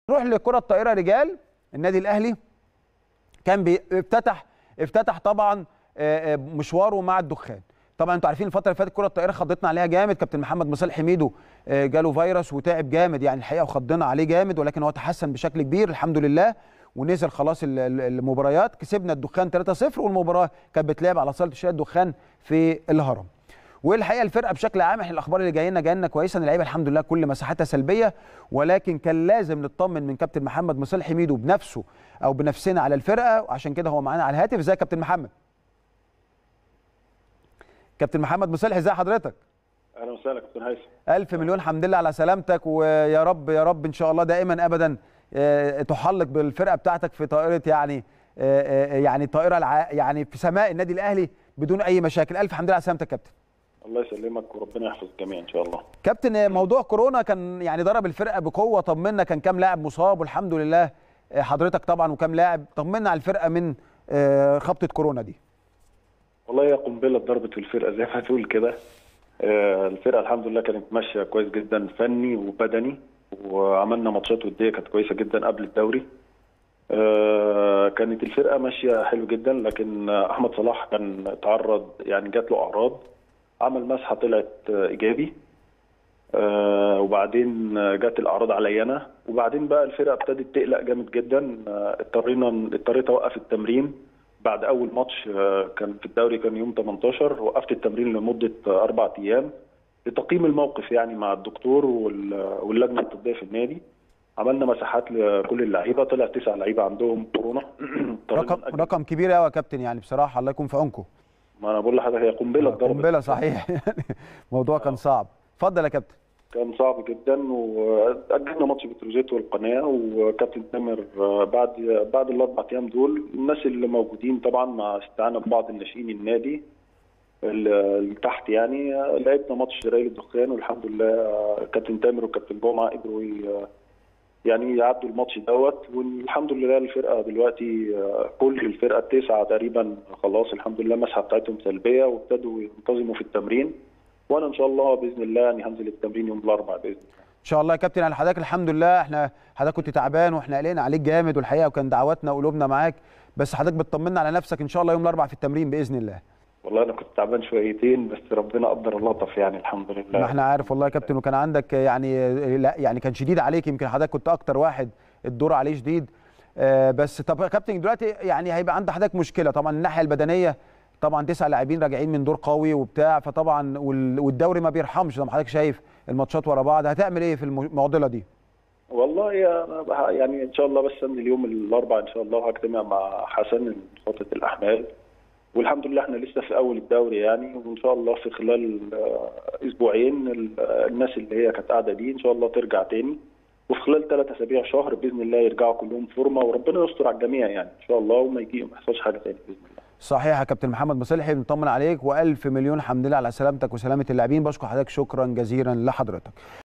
نروح للكره الطائره رجال النادي الاهلي كان بيفتتح افتتح طبعا آه، آه، مشواره مع الدخان طبعا انتوا عارفين الفتره اللي فاتت كره الطائره خضتنا عليها جامد كابتن محمد مصالح حميدو آه، جاله فيروس وتعب جامد يعني الحقيقه وخضنا عليه جامد ولكن هو تحسن بشكل كبير الحمد لله ونزل خلاص ال- ال- المباريات كسبنا الدخان 3-0 والمباراه كانت بتلعب على صاله الشارع الدخان في الهرم والحقيقه الفرقه بشكل عام احنا الاخبار اللي جايه لنا جايه لنا كويسه ان اللعيبه الحمد لله كل مساحتها سلبيه ولكن كان لازم نطمن من كابتن محمد مصالح حميدو بنفسه او بنفسنا على الفرقه وعشان كده هو معانا على الهاتف ازيك يا كابتن محمد كابتن محمد مصالح ازي حضرتك اهلا وسهلا كابتن هيثم الف مليون حمد لله على سلامتك ويا رب يا رب ان شاء الله دائما ابدا آه، تحلق بالفرقه بتاعتك في طائره يعني آه، آه، يعني طائره الع... يعني في سماء النادي الاهلي بدون اي مشاكل الف حمد لله على سلامتك يا كابتن الله يسلمك وربنا يحفظ الجميع ان شاء الله كابتن آه، موضوع كورونا كان يعني ضرب الفرقه بقوه طمنا كان كام لاعب مصاب والحمد لله آه، حضرتك طبعا وكام لاعب طمنا على الفرقه من آه، خبطه كورونا دي والله هي قنبله ضربت في الفرقه زي ما تقول كده آه، الفرقه الحمد لله كانت ماشيه كويس جدا فني وبدني وعملنا ماتشات وديه كانت كويسه جدا قبل الدوري آه، كانت الفرقه ماشيه حلو جدا لكن آه، احمد صلاح كان تعرض يعني جات له اعراض عمل مسحه طلعت آه، ايجابي آه، وبعدين آه، جت الاعراض عليا انا وبعدين بقى الفرقه ابتدت تقلق جامد جدا آه، اضطرينا اضطريت اوقف التمرين بعد اول ماتش آه، كان في الدوري كان يوم 18 وقفت التمرين لمده آه، اربع ايام لتقييم الموقف يعني مع الدكتور وال- واللجنه الطبيه في النادي عملنا مساحات لكل اللعيبه طلع تسع لعيبه عندهم كورونا اضطرينا رقم نأجل. رقم كبير قوي يا كابتن يعني بصراحه الله يكون في عونكم ما انا بقول لحضرتك هي قنبله اتضربت قنبله صحيح يعني الموضوع كان صعب اتفضل يا كابتن كان صعب جدا واجلنا ماتش بتروجيت والقناه وكابتن تامر آه، بعد بعد الاربع ايام دول الناس اللي موجودين طبعا مع استعانه ببعض الناشئين النادي ال- اللي تحت يعني آه، لعبنا ماتش ريال الدخان والحمد لله آه، كابتن تامر وكابتن جمعه قدروا ي- يعني يعدوا الماتش دوت والحمد لله الفرقه دلوقتي آه، كل الفرقه التسعه تقريبا خلاص الحمد لله المسحه بتاعتهم سلبيه وابتدوا ينتظموا في التمرين وانا ان شاء الله باذن الله يعني هنزل التمرين يوم الاربعاء باذن الله ان شاء الله يا كابتن على حضرتك الحمد لله احنا حضرتك كنت تعبان واحنا قلقنا عليك جامد والحقيقه وكان دعواتنا وقلوبنا معاك بس حضرتك بتطمنا على نفسك ان شاء الله يوم الاربعاء في التمرين باذن الله والله انا كنت تعبان شويتين بس ربنا قدر اللطف يعني الحمد لله ما احنا عارف والله يا كابتن وكان عندك يعني لا يعني كان شديد عليك يمكن حضرتك كنت اكتر واحد الدور عليه شديد آه، بس طب يا كابتن دلوقتي يعني هيبقى عند حضرتك مشكله طبعا الناحيه البدنيه طبعا تسع لاعبين راجعين من دور قوي وبتاع فطبعا وال- والدوري ما بيرحمش زي ما حضرتك شايف الماتشات ورا بعض هتعمل ايه في الم- المعضله دي؟ والله يا أنا بح- يعني ان شاء الله بس انزل يوم الاربعاء ان شاء الله هجتمع مع حسن خطه الاحمال والحمد لله احنا لسه في اول الدوري يعني وان شاء الله في خلال آه، اسبوعين ال- الناس اللي هي كانت قاعده دي ان شاء الله ترجع تاني وفي خلال ثلاث اسابيع شهر باذن الله يرجعوا كلهم فورمه وربنا يستر على الجميع يعني ان شاء الله وما يجي ما يحصلش حاجه تاني باذن الله صحيح يا كابتن محمد مصلحي بنطمن عليك والف مليون حمد لله على سلامتك وسلامه اللاعبين بشكر حضرتك شكرا جزيلا لحضرتك